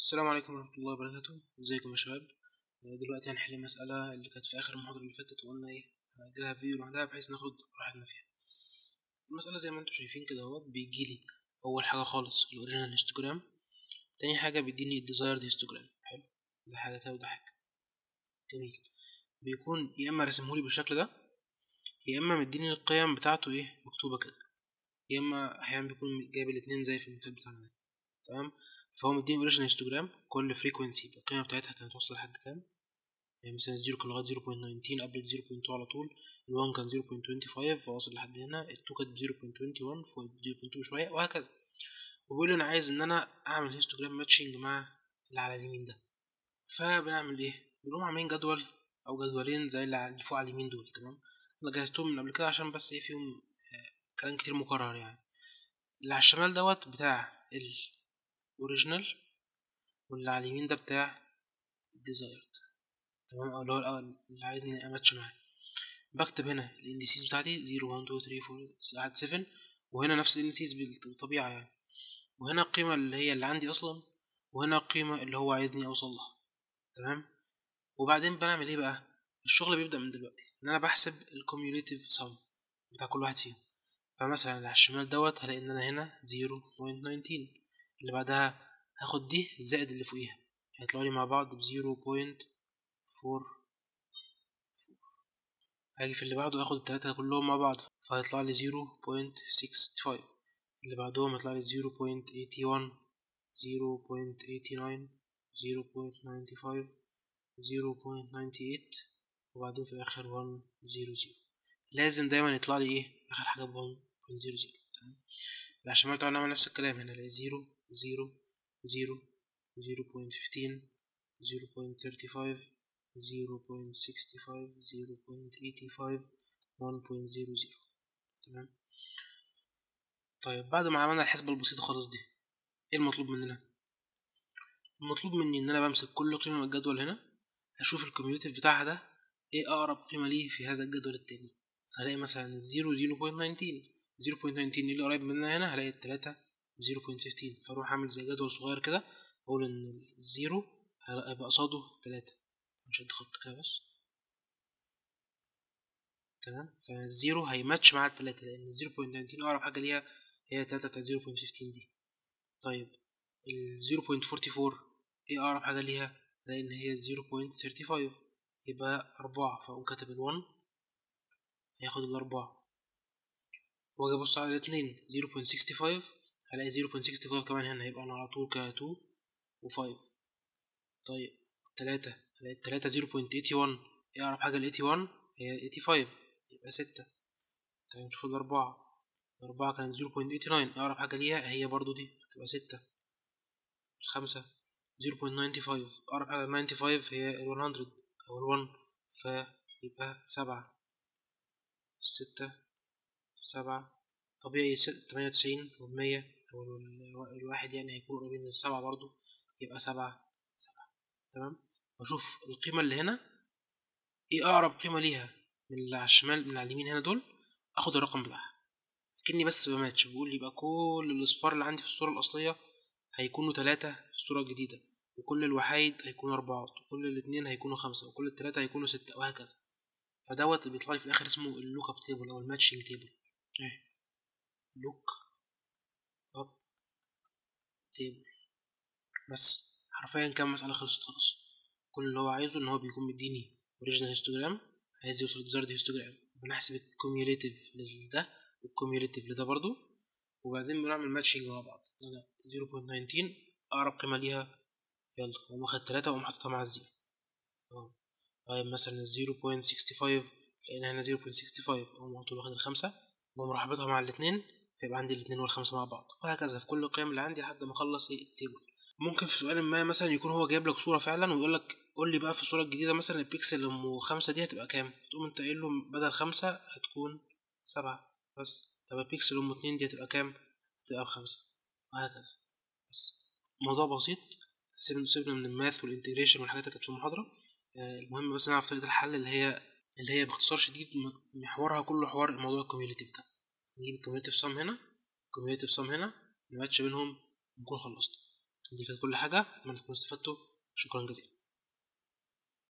السلام عليكم ورحمة الله وبركاته ازيكم يا شباب آه، دلوقتي هنحل المسألة اللي كانت في آخر المحاضرة اللي فاتت وقلنا ايه هنأجلها فيديو لوحدها بحيث ناخد راحتنا فيها المسألة زي ما انتم شايفين كده اهوت بيجيلي أول حاجة خالص الأوريجينال هيستوجرام تاني حاجة بيديني الديزايرد هيستوجرام حلو ده حاجة كده وده حاجة جميل بيكون يا إما راسمهولي بالشكل ده يا إما مديني القيم بتاعته ايه مكتوبة كده يا إما أحيانا بيكون جايب الاتنين زي في المثال بتاعنا ده تمام فهو مديني اوريجينال هيستوجرام كل فريكوينسي القيمة بتاعتها كانت واصلة لحد كام يعني مثلا الزيرو كان لغاية زيرو بوينت ناينتين قبل الزيرو بوينت على طول الوان كان زيرو بوينت توينتي فايف فواصل لحد هنا التو كانت بزيرو بوينت توينتي وان فوق زيرو بوينت تو شوية وهكذا وبيقول لي أنا عايز إن أنا أعمل هيستوجرام ماتشنج مع اللي على اليمين ده فبنعمل إيه؟ بنقوم عاملين جدول أو جدولين زي اللي على- اللي فوق على اليمين دول تمام أنا جهزتهم من قبل كده عشان بس إيه فيهم آه، كلام كتير مكرر يعني اللي على الشمال دوت بتاع الأوريجينال واللي على اليمين ده بتاع الديزايرد تمام او اللي هو الاول اللي عايزني اماتش معاه بكتب هنا الانديسيز بتاعتي 0 1 2 3 4 لحد 7 وهنا نفس الانديسيز بالطبيعه يعني وهنا القيمه اللي هي اللي عندي اصلا وهنا القيمه اللي هو عايزني اوصل لها تمام وبعدين بنعمل ايه بقى الشغل بيبدا من دلوقتي ان انا بحسب الكوميوليتيف سم بتاع كل واحد فيهم فمثلا اللي على الشمال دوت هلاقي ان انا هنا 0.19 اللي بعدها هاخد دي زائد اللي فوقيها هيطلعوا لي مع بعض ب 0.4 هاجي في اللي بعده اخد التلاتة كلهم مع بعض فهيطلع لي 0.65 اللي بعدهم هيطلع لي 0.81 0.89 0.95 0.98 وبعدين في الاخر 1.00 لازم دايما يطلع لي ايه اخر حاجة ب 1.00 تمام اللي على الشمال طبعا نعمل نفس الكلام هنا الاقي 0 0 0 0.15 0.35 0.65 0.85 1.00 تمام طيب بعد ما عملنا الحسبة البسيطة خالص دي ايه المطلوب مننا المطلوب مني ان انا بمسك كل قيمة من الجدول هنا اشوف الكوميوليتيف بتاعها ده ايه اقرب قيمة ليه في هذا الجدول التاني هلاقي مثلا الزيرو 0.19 0.19 اللي قريب مننا هنا هلاقي التلاتة 0.15 فاروح اعمل زي جدول صغير كده اقول ان الزيرو هيبقى قصاده تلاتة نشد خط كده بس تمام فالزيرو هيماتش مع التلاتة لأن الزيرو بوينت ناينتين أقرب حاجة ليها هي التلاتة بتاعت زيرو بوينت فيفتين دي طيب الزيرو بوينت فورتي فور ايه أقرب حاجة ليها لأن هي الزيرو بوينت ثيرتي فايف يبقى أربعة فأقوم كاتب الون هياخد الأربعة وأجي أبص على الاتنين زيرو بوينت سيكستي فايف هلاقي زيرو بوينت سيكستي فايف كمان هنا هيبقى أنا على طول كتو وفايف طيب التلاتة هلاقي التلاتة زيرو بوينت ايتي ون ايه أقرب حاجة لإيتي ون هي ايتي فايف يبقى ستة طيب نشوف الأربعة الأربعة كانت زيرو بوينت ايتي ناين أقرب حاجة ليها هي برضو دي تبقى ستة الخمسة زيرو بوينت ناينتي فايف أقرب حاجة ناينتي فايف هي الون هندرد أو الون فيبقى سبعة ستة سبعة طبيعي تمانية وتسعين والمية أو ال- الواحد يعني هيكون قريبين من السبعة برضو يبقى سبعة سبعة تمام وأشوف القيمة اللي هنا ايه أقرب قيمة ليها من اللي على الشمال من على اليمين هنا دول اخد الرقم بتاعها كني بس بماتش بقول يبقى كل الاصفار اللي عندي في الصورة الأصلية هيكونوا تلاتة في الصورة الجديدة وكل الوحايد هيكونوا أربعة وكل الاتنين هيكونوا خمسة وكل التلاتة هيكونوا ستة وهكذا فدوت اللي بيطلع لي في الآخر اسمه اللوك اب تيبل أو الماتشنج تيبل اهي لوك اب تيبل بس حرفيا كام مسألة خلصت خلاص كل اللي هو عايزه إن هو بيكون مديني اوريجينال هيستوجرام عايز يوصل لديزايرد هيستوجرام بنحسب الكوميوليتيف لده والكوميوليتيف لده برضو وبعدين بنعمل ماتشنج مع بعض انا 0.19 اقرب قيمه ليها يلا اقوم واخد تلاتة واقوم حاططها مع الزيرو اهو طيب مثلا 0.65 لقينا هنا 0.65 اقوم على طول واخد الخمسة واقوم رابطها مع الاتنين فيبقى عندي الاتنين والخمسة مع بعض وهكذا في كل القيم اللي عندي لحد ما اخلص ايه التيبل ممكن في سؤال ما مثلا يكون هو جايب لك صورة فعلا ويقول لك قول لي بقى في الصورة الجديدة مثلا البيكسل ام خمسة دي هتبقى كام تقوم انت قايل له بدل خمسة هتكون سبعة بس طب البيكسل ام اتنين دي هتبقى كام هتبقى بخمسة وهكذا بس موضوع بسيط سيبنا سيبنا من الماث والانتجريشن والحاجات اللي كانت في المحاضرة آه، المهم بس نعرف طريقة الحل اللي هي اللي هي باختصار شديد م- محورها كله حوار الموضوع الكوميوليتيف ده نجيب الكوميوليتيف سم هنا الكوميوليتيف سم هنا نماتش بينهم نكون خلصنا دي كانت كل حاجة أتمنى تكونوا استفدتوا شكرا جزيلا